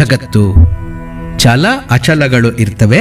ಜಗತ್ತು ಚಲ ಅಚಲಗಳು ಇರ್ತವೆ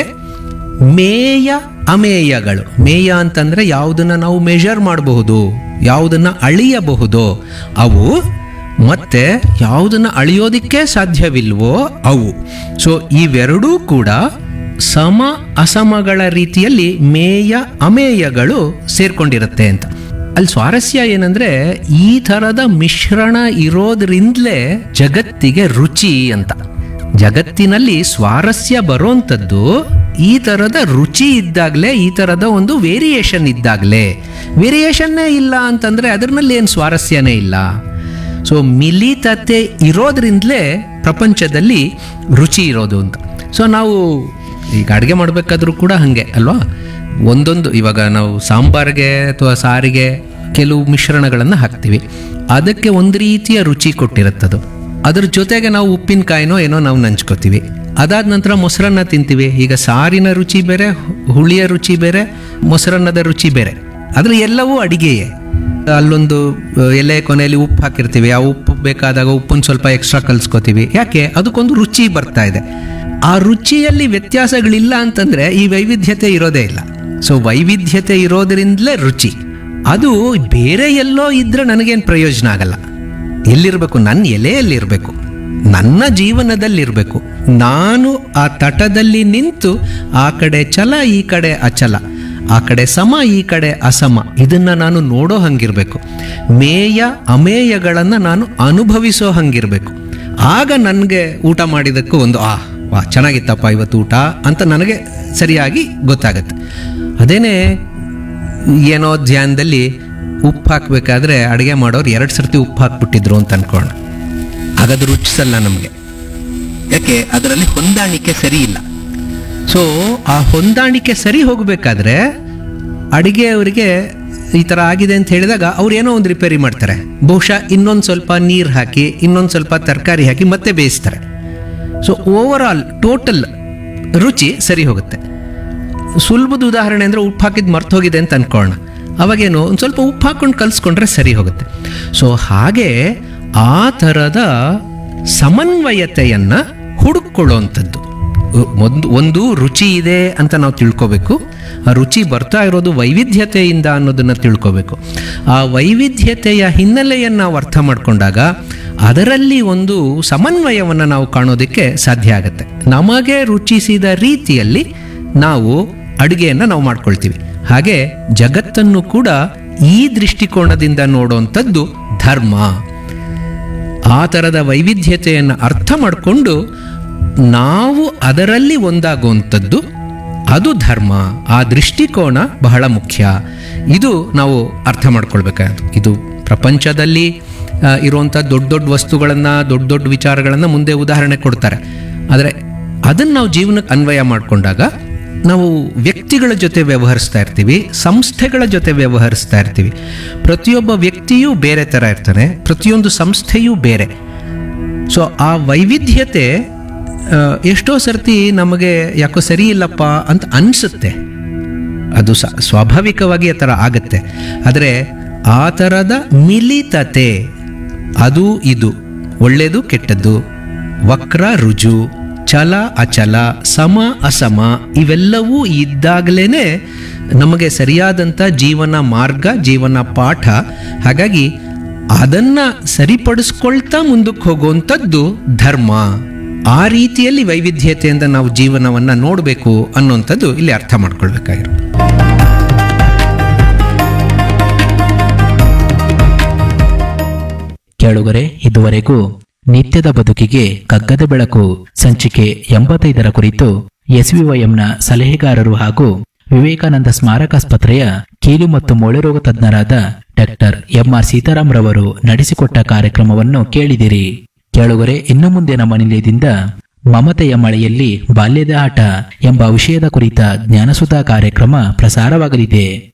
ಮೇಯ ಅಮೇಯಗಳು ಮೇಯ ಅಂತಂದ್ರೆ ಯಾವುದನ್ನ ನಾವು ಮೆಷರ್ ಮಾಡಬಹುದು ಯಾವುದನ್ನ ಅಳಿಯಬಹುದು ಅವು ಮತ್ತೆ ಯಾವುದನ್ನ ಅಳಿಯೋದಿಕ್ಕೆ ಸಾಧ್ಯವಿಲ್ವೋ ಅವು ಸೊ ಇವೆರಡೂ ಕೂಡ ಸಮ ಅಸಮಗಳ ರೀತಿಯಲ್ಲಿ ಮೇಯ ಅಮೇಯಗಳು ಸೇರ್ಕೊಂಡಿರುತ್ತೆ ಅಂತ ಅಲ್ಲಿ ಸ್ವಾರಸ್ಯ ಏನಂದ್ರೆ ಈ ಥರದ ಮಿಶ್ರಣ ಇರೋದ್ರಿಂದಲೇ ಜಗತ್ತಿಗೆ ರುಚಿ ಅಂತ ಜಗತ್ತಿನಲ್ಲಿ ಸ್ವಾರಸ್ಯ ಬರೋಂಥದ್ದು ಈ ಥರದ ರುಚಿ ಇದ್ದಾಗಲೇ ಈ ಥರದ ಒಂದು ವೇರಿಯೇಷನ್ ಇದ್ದಾಗಲೇ ವೇರಿಯೇಷನ್ನೇ ಇಲ್ಲ ಅಂತಂದರೆ ಅದರಲ್ಲಿ ಏನು ಸ್ವಾರಸ್ಯನೇ ಇಲ್ಲ ಸೊ ಮಿಲಿತತೆ ಇರೋದ್ರಿಂದಲೇ ಪ್ರಪಂಚದಲ್ಲಿ ರುಚಿ ಇರೋದು ಅಂತ ಸೊ ನಾವು ಈಗ ಅಡುಗೆ ಮಾಡಬೇಕಾದ್ರೂ ಕೂಡ ಹಾಗೆ ಅಲ್ವಾ ಒಂದೊಂದು ಇವಾಗ ನಾವು ಸಾಂಬಾರಿಗೆ ಅಥವಾ ಸಾರಿಗೆ ಕೆಲವು ಮಿಶ್ರಣಗಳನ್ನು ಹಾಕ್ತೀವಿ ಅದಕ್ಕೆ ಒಂದು ರೀತಿಯ ರುಚಿ ಕೊಟ್ಟಿರುತ್ತದು ಅದ್ರ ಜೊತೆಗೆ ನಾವು ಉಪ್ಪಿನಕಾಯಿನೋ ಏನೋ ನಾವು ನಂಚ್ಕೋತೀವಿ ಅದಾದ ನಂತರ ಮೊಸರನ್ನ ತಿಂತೀವಿ ಈಗ ಸಾರಿನ ರುಚಿ ಬೇರೆ ಹುಳಿಯ ರುಚಿ ಬೇರೆ ಮೊಸರನ್ನದ ರುಚಿ ಬೇರೆ ಆದರೆ ಎಲ್ಲವೂ ಅಡಿಗೆಯೇ ಅಲ್ಲೊಂದು ಅಹ್, ಎಲೆ ಕೊನೆಯಲ್ಲಿ ಉಪ್ಪು ಹಾಕಿರ್ತೀವಿ ಆ ಉಪ್ಪು ಬೇಕಾದಾಗ ಉಪ್ಪನ್ನು ಸ್ವಲ್ಪ ಎಕ್ಸ್ಟ್ರಾ ಕಲ್ಸ್ಕೊತೀವಿ ಯಾಕೆ ಅದಕ್ಕೊಂದು ರುಚಿ ಬರ್ತಾ ಇದೆ ಆ ರುಚಿಯಲ್ಲಿ ವ್ಯತ್ಯಾಸಗಳಿಲ್ಲ ಅಂತಂದ್ರೆ ಈ ವೈವಿಧ್ಯತೆ ಇರೋದೇ ಇಲ್ಲ ಸೊ ವೈವಿಧ್ಯತೆ ಇರೋದ್ರಿಂದಲೇ ರುಚಿ ಅದು ಬೇರೆ ಎಲ್ಲೋ ಇದ್ರೆ ನನಗೇನು ಪ್ರಯೋಜನ ಆಗಲ್ಲ ಎಲ್ಲಿರಬೇಕು ನನ್ನ ಎಲೆಯಲ್ಲಿರಬೇಕು ನನ್ನ ಜೀವನದಲ್ಲಿರಬೇಕು ನಾನು ಆ ತಟದಲ್ಲಿ ನಿಂತು ಆ ಕಡೆ ಛಲ ಈ ಕಡೆ ಅಚಲ ಆ ಕಡೆ ಸಮ ಈ ಕಡೆ ಅಸಮ ಇದನ್ನ ನಾನು ನೋಡೋ ಹಂಗಿರ್ಬೇಕು ಮೇಯ ಅಮೇಯಗಳನ್ನು ನಾನು ಅನುಭವಿಸೋ ಹಂಗಿರ್ಬೇಕು ಆಗ ನನಗೆ ಊಟ ಮಾಡಿದಕ್ಕೂ ಒಂದು ಆ ವಾ ಚೆನ್ನಾಗಿತ್ತಪ್ಪ ಇವತ್ತು ಊಟ ಅಂತ ನನಗೆ ಸರಿಯಾಗಿ ಗೊತ್ತಾಗತ್ತೆ ಅದೇನೇ ಏನೋ ಧ್ಯಾನದಲ್ಲಿ ಉಪ್ಪು ಹಾಕಬೇಕಾದ್ರೆ ಅಡುಗೆ ಮಾಡೋರು ಎರಡು ಸರ್ತಿ ಉಪ್ಪು ಹಾಕ್ಬಿಟ್ಟಿದ್ರು ಅಂತ ಅನ್ಕೋಣ ಹಾಗದು ರುಚಿಸಲ್ಲ ನಮಗೆ ಯಾಕೆ ಅದರಲ್ಲಿ ಹೊಂದಾಣಿಕೆ ಸರಿ ಇಲ್ಲ ಸೊ ಆ ಹೊಂದಾಣಿಕೆ ಸರಿ ಹೋಗಬೇಕಾದ್ರೆ ಅಡಿಗೆಯವರಿಗೆ ಈ ಥರ ಆಗಿದೆ ಅಂತ ಹೇಳಿದಾಗ ಅವ್ರು ಏನೋ ಒಂದು ರಿಪೇರಿ ಮಾಡ್ತಾರೆ ಬಹುಶಃ ಇನ್ನೊಂದು ಸ್ವಲ್ಪ ನೀರು ಹಾಕಿ ಇನ್ನೊಂದು ಸ್ವಲ್ಪ ತರಕಾರಿ ಹಾಕಿ ಮತ್ತೆ ಬೇಯಿಸ್ತಾರೆ ಸೊ ಓವರ್ ಆಲ್ ಟೋಟಲ್ ರುಚಿ ಸರಿ ಹೋಗುತ್ತೆ ಸುಲಭದ ಉದಾಹರಣೆ ಅಂದರೆ ಉಪ್ಪು ಹಾಕಿದ್ದು ಮರ್ತು ಹೋಗಿದೆ ಅಂತ ಅನ್ಕೊಳ್ಳೋಣ ಅವಾಗೇನು ಒಂದು ಸ್ವಲ್ಪ ಉಪ್ಪು ಹಾಕ್ಕೊಂಡು ಕಲಿಸ್ಕೊಂಡ್ರೆ ಸರಿ ಹೋಗುತ್ತೆ ಸೊ ಹಾಗೆ ಆ ಥರದ ಸಮನ್ವಯತೆಯನ್ನು ಹುಡುಕೊಳ್ಳುವಂಥದ್ದು ಒಂದು ಒಂದು ರುಚಿ ಇದೆ ಅಂತ ನಾವು ತಿಳ್ಕೋಬೇಕು ಆ ರುಚಿ ಬರ್ತಾ ಇರೋದು ವೈವಿಧ್ಯತೆಯಿಂದ ಅನ್ನೋದನ್ನು ತಿಳ್ಕೋಬೇಕು ಆ ವೈವಿಧ್ಯತೆಯ ಹಿನ್ನೆಲೆಯನ್ನು ನಾವು ಅರ್ಥ ಮಾಡಿಕೊಂಡಾಗ ಅದರಲ್ಲಿ ಒಂದು ಸಮನ್ವಯವನ್ನು ನಾವು ಕಾಣೋದಕ್ಕೆ ಸಾಧ್ಯ ಆಗುತ್ತೆ ನಮಗೆ ರುಚಿಸಿದ ರೀತಿಯಲ್ಲಿ ನಾವು ಅಡುಗೆಯನ್ನು ನಾವು ಮಾಡ್ಕೊಳ್ತೀವಿ ಹಾಗೆ ಜಗತ್ತನ್ನು ಕೂಡ ಈ ದೃಷ್ಟಿಕೋನದಿಂದ ನೋಡುವಂಥದ್ದು ಧರ್ಮ ಆ ಥರದ ವೈವಿಧ್ಯತೆಯನ್ನು ಅರ್ಥ ಮಾಡಿಕೊಂಡು ನಾವು ಅದರಲ್ಲಿ ಒಂದಾಗುವಂಥದ್ದು ಅದು ಧರ್ಮ ಆ ದೃಷ್ಟಿಕೋನ ಬಹಳ ಮುಖ್ಯ ಇದು ನಾವು ಅರ್ಥ ಮಾಡ್ಕೊಳ್ಬೇಕಾದ್ದು ಇದು ಪ್ರಪಂಚದಲ್ಲಿ ಆ, ಇರುವಂಥ ದೊಡ್ಡ ದೊಡ್ಡ ವಸ್ತುಗಳನ್ನು ದೊಡ್ಡ ದೊಡ್ಡ ವಿಚಾರಗಳನ್ನು ಮುಂದೆ ಉದಾಹರಣೆ ಕೊಡ್ತಾರೆ ಆದರೆ ಅದನ್ನು ನಾವು ಜೀವನಕ್ಕೆ ಅನ್ವಯ ಮಾಡಿಕೊಂಡಾಗ ನಾವು ವ್ಯಕ್ತಿಗಳ ಜೊತೆ ವ್ಯವಹರಿಸ್ತಾ ಇರ್ತೀವಿ ಸಂಸ್ಥೆಗಳ ಜೊತೆ ವ್ಯವಹರಿಸ್ತಾ ಇರ್ತೀವಿ ಪ್ರತಿಯೊಬ್ಬ ವ್ಯಕ್ತಿಯೂ ಬೇರೆ ಥರ ಇರ್ತಾನೆ ಪ್ರತಿಯೊಂದು ಸಂಸ್ಥೆಯೂ ಬೇರೆ ಸೊ ಆ ವೈವಿಧ್ಯತೆ ಆ, ಎಷ್ಟೋ ಸರ್ತಿ ನಮಗೆ ಯಾಕೋ ಸರಿ ಇಲ್ಲಪ್ಪ ಅಂತ ಅನಿಸುತ್ತೆ ಅದು ಸ ಸ್ವಾಭಾವಿಕವಾಗಿ ಆ ಥರ ಆಗತ್ತೆ ಆದರೆ ಆ ಥರದ ಮಿಲಿತತೆ ಅದು ಇದು ಒಳ್ಳೆಯದು ಕೆಟ್ಟದ್ದು ವಕ್ರ ರುಜು ಛಲ ಅಚಲ ಸಮ ಅಸಮ ಇವೆಲ್ಲವೂ ಇದ್ದಾಗಲೇ ನಮಗೆ ಸರಿಯಾದಂಥ ಜೀವನ ಮಾರ್ಗ ಜೀವನ ಪಾಠ ಹಾಗಾಗಿ ಅದನ್ನ ಸರಿಪಡಿಸ್ಕೊಳ್ತಾ ಮುಂದಕ್ಕೆ ಹೋಗುವಂಥದ್ದು ಧರ್ಮ ಆ ರೀತಿಯಲ್ಲಿ ವೈವಿಧ್ಯತೆಯಿಂದ ನಾವು ಜೀವನವನ್ನು ನೋಡಬೇಕು ಅನ್ನುವಂಥದ್ದು ಇಲ್ಲಿ ಅರ್ಥ ಮಾಡ್ಕೊಳ್ಬೇಕಾಗಿರೋದು ಕೇಳುಗರೆ ಇದುವರೆಗೂ ನಿತ್ಯದ ಬದುಕಿಗೆ ಕಗ್ಗದ ಬೆಳಕು ಸಂಚಿಕೆ ಎಂಬತ್ತೈದರ ಕುರಿತು ಎಸ್ವಿವೈಎಂನ ಸಲಹೆಗಾರರು ಹಾಗೂ ವಿವೇಕಾನಂದ ಸ್ಮಾರಕಾಸ್ಪತ್ರೆಯ ಕೀಲು ಮತ್ತು ಮೊಳೆರೋಗ ತಜ್ಞರಾದ ಡಾಕ್ಟರ್ ಎಂಆರ್ ಸೀತಾರಾಮ್ ರವರು ನಡೆಸಿಕೊಟ್ಟ ಕಾರ್ಯಕ್ರಮವನ್ನು ಕೇಳಿದಿರಿ ಕೇಳುಗರೆ ಇನ್ನು ಮುಂದೆ ನಮ್ಮ ನಿಲಯದಿಂದ ಮಮತೆಯ ಮಳೆಯಲ್ಲಿ ಬಾಲ್ಯದ ಆಟ ಎಂಬ ವಿಷಯದ ಕುರಿತ ಜ್ಞಾನಸುಧಾ ಕಾರ್ಯಕ್ರಮ ಪ್ರಸಾರವಾಗಲಿದೆ